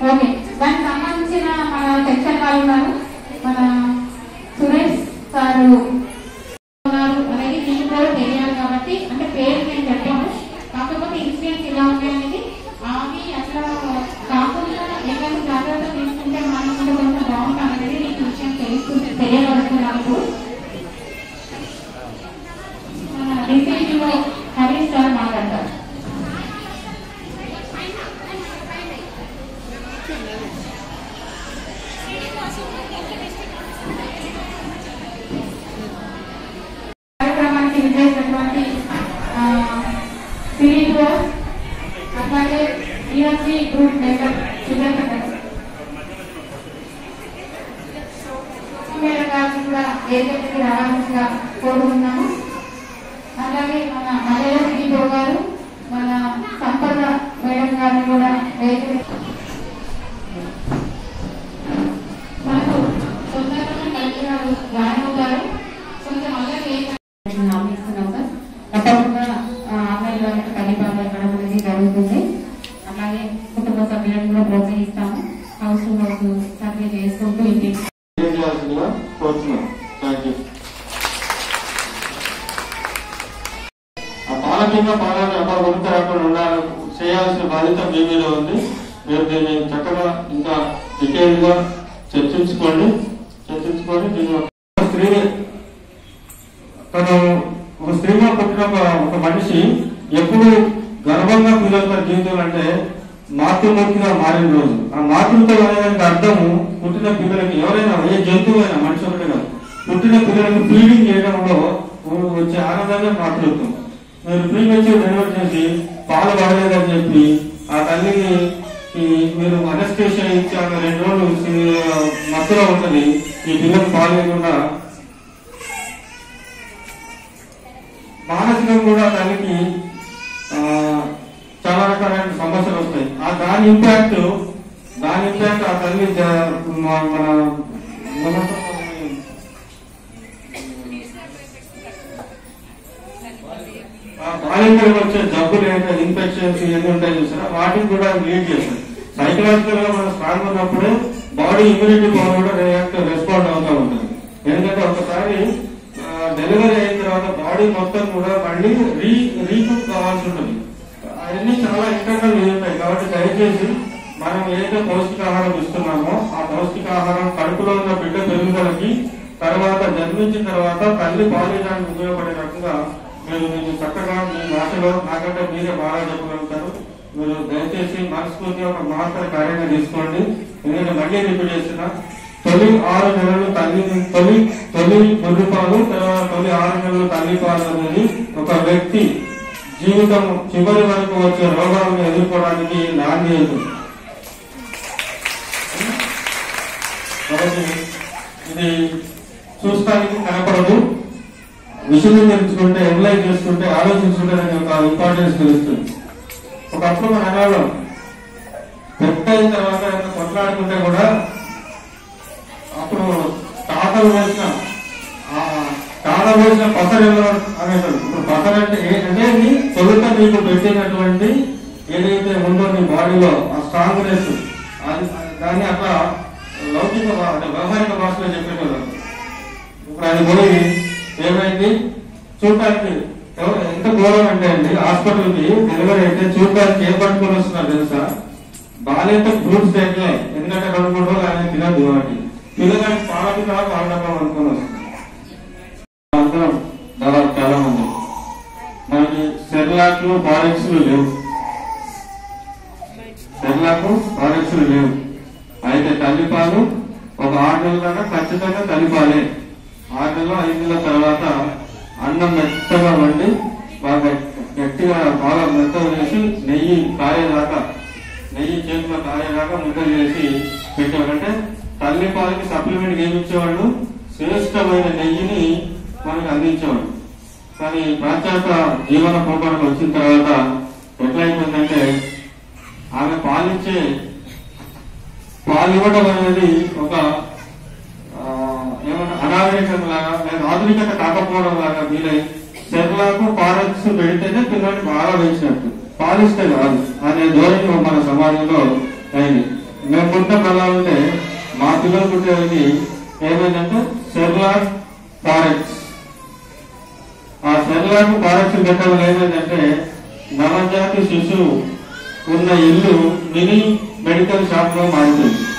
Okay దానికి సంబంధించిన మన సెక్షన్ వాళ్ళు ఉన్నారు మన సురేష్ సారు ఉన్నారు అనేది మీకు కూడా తెలియాలి కాబట్టి అంటే పేరు నేను చెప్పాను కాకపోతే ఇన్సిడెంట్స్ ఇలా ఉన్నాయి అనేది అవి అట్లా కాకుండా ఏదైనా జాగ్రత్త తీసుకుంటే మనం కూడా కొంచెం బాగుంటాం అనేది నీకు విషయం తెలుస్తుంది తెలియగలుగుతుంది నాకు మన డిసిజీఓ హరీష్ సార్ మాట్లాడతారు కార్యక్రమానికి విజయించినటువంటి సిరీస్ అట్లాగే ఈఎస్సీ గ్రూప్ మెంబర్ సుజాత గారు మేడం గారిని కూడా ఏజెంట్కి రావాల్సిందిగా కోరుతున్నాము అలాగే మన మలయ సిఇఓ గారు మన సంపద మేడం గారిని కూడా ఏజెంట్ మనకు తొందరగా కలిగి గారు జాయిన్ అవుతారు కొంచెం అలాగే ఆఫీస్తున్నాం సార్ తప్పకుండా ఆన్లైన్ లో కలిపాలు ఇవ్వడం అనేది జరుగుతుంది అలాగే కుటుంబ సభ్యులను కూడా ప్రోత్సహిస్తాము హౌస్ టు హౌస్ సర్వే చేసుకుంటూ ఇంటికి తెలియజేయాల్సిందిగా కోరుతున్నాం థ్యాంక్ యూ ఆ పాలకీయ పాలన ఎవరు ఉనికి రాకుండా ఉండాలి చేయాల్సిన బాధ్యత మీ మీద ఉంది మీరు దీన్ని చక్కగా ఇంకా డీటెయిల్ గా చర్చించుకోండి చర్చించుకొని దీన్ని ఒక స్త్రీ తను ఒక స్త్రీగా పుట్టిన ఒక ఒక మనిషి ఎప్పుడు గర్వంగా ఫీల్ అవుతారు జీవితంలో అంటే మాతృమూర్తిగా మారిన రోజు ఆ మాతృత్వ అనేదానికి అర్థము పుట్టిన పిల్లలకి ఎవరైనా ఏ జంతువు అయినా మనిషి ఒకటే కాదు పుట్టిన పిల్లలకి ఫీడింగ్ చేయడంలో వచ్చే ఆనందాన్ని మాతృత్వం మీరు ప్రీ మెచ్యూర్ డెలివరీ చేసి పాలు పడలేదని చెప్పి ఆ తల్లిని ఈ మీరు అనస్టేషియా ఇచ్చి ఆమె రెండు రోజులు సి- మత్తులో ఉంటుంది ఈ పిల్లలు పాలు లేకుండా మానసికంగా కూడా తల్లికి ఆ, చాలా రకాలైన సమస్యలు వస్తాయి ఆ దాని ఇంపాక్ట్ దాని ఇంపాక్ట్ ఆ తల్లి జ- మన మన ఏమంటారు? ఆ బాలింతలకు వచ్చే జబ్బులు ఏంటంటే ఇన్ఫెక్షన్స్ ఎన్ని ఉంటాయి చూసారా వాటిని కూడా లీడ్ చేస్తాయి సైకలాజికల్ గా మనం స్ట్రాంగ్ ఉన్నప్పుడే బాడీ ఇమ్యూనిటీ పవర్ కూడా రియాక్ట్ రెస్పాండ్ అవుతూ ఉంటుంది ఎందుకంటే ఒకసారి డెలివరీ అయిన తర్వాత బాడీ మొత్తం కూడా మళ్ళీ రీ రీకూప్ కావాల్సి ఉంటుంది అవన్నీ చాలా ఇంటర్నల్ ఉంటాయి కాబట్టి దయచేసి మనం ఏదైతే పౌష్టికాహారం ఇస్తున్నామో ఆ పౌష్టికాహారం కడుపులో ఉన్న బిడ్డ పెరుగుదలకి తర్వాత జన్మించిన తర్వాత తల్లి బాల్యడానికి ఉపయోగపడే రకంగా మీరు దీన్ని చక్కగా మీ భాషలో నాకంటే మీరే బాగా చెప్పగలుగుతారు మీరు దయచేసి మనస్ఫూర్తిగా ఒక మహత్తర కార్యంగా తీసుకోండి ఎందుకంటే మళ్ళీ రిపీట్ చేసిన తొలి ఆరు నెలలు తల్లి తొలి తొలి గొర్రె పాలు తర్వాత తొలి ఆరు నెలలు తల్లి పాలు అనేది ఒక వ్యక్తి జీవితం చివరి వరకు వచ్చే రోగాలను ఎదుర్కోవడానికి నాణ్యత కాబట్టి ఇది చూస్తానికి కనపడదు విషయం తెలుసుకుంటే ఎనలైజ్ చేసుకుంటే ఆలోచించుకుంటే దాని యొక్క ఇంపార్టెన్స్ తెలుస్తుంది ఒకప్పుడు మన అనాలో పెద్ద అయిన తర్వాత ఎంత కొట్లాడుకుంటే కూడా అప్పుడు తాతలు వేసిన ఆ తాత వేసిన పసరెల్లో అనేటాడు ఇప్పుడు పసర అంటే ఏ- అంటే ఇది తొలుత నీకు పెట్టినటువంటి ఏదైతే ఉందో నీ బాడీలో ఆ స్ట్రాంగ్నెస్ అది దాన్ని అట్లా లౌకిక భా- అంటే వ్యవహారిక భాషలో చెప్పేటోళ్ళు ఇప్పుడు అది పోయి ఏమైంది చూడటానికి ఎవరు- ఎంత ఘోరం అంటే అండి హాస్పిటల్కి డెలివరీ అయితే చూడటానికి ఏం పట్టుకొని వస్తున్నారు తెలుసా బాగాలేంత ఫ్రూట్స్ తెగలే ఎందుకంటే రెండు మూడు రోజులు ఆయన తినదు కాబట్టి పిల్లగానికి పాలకి కూడా పాల డబ్బా అనుకుని వస్తుంది అందరం దాదాపు చాలా మంది మనకి సెర్లాక్లు పారెక్స్లు లేవు సెర్లాకు పారెక్స్లు లేవు అయితే తల్లిపాలు ఒక ఆరు నెలల దాకా ఖచ్చితంగా తల్లిపాలే ఆరు నెలలు ఐదు నెలల తర్వాత అన్నం మెత్తగా వండి బాగా గట్టిగా బాగా మెత్తగా చేసి నెయ్యి కాయేదాకా నెయ్యి చేతిలో కాయేదాకా ముద్దలు చేసి పెట్టేవారంటే తల్లి పాలకి సప్లిమెంట్ ఏమి ఇచ్చేవాళ్ళు శ్రేష్టమైన నెయ్యిని మనకు అందించేవాడు కానీ పాశ్చాత్య జీవన పోకడలు వచ్చిన తర్వాత ఎట్లయిపోయిందంటే ఆమె పాలిచ్చే పాలు ఇవ్వడం అనేది ఒక ఆ, ఏమన్నా అనాగరికం లాగా లేదా ఆధునికత కాకపోవడం లాగా వీలై సెర్లాకు పారెక్స్ పెడితేనే పిల్లల్ని బాగా పెంచినట్టు పాలిస్తే కాదు అనే ధోరణి మన సమాజంలో అయింది మేము పుట్టిన పిల్లలంటే మా పిల్లలు పుట్టేవారికి ఏమైందంటే సెర్లాక్ ఫారెక్స్ ఆ సెర్లాక్ ఫారెక్స్ పెట్టడం ఏమైందంటే నవజాతి శిశువు ఉన్న ఇల్లు మినీ మెడికల్ షాప్ లో మారిపోయింది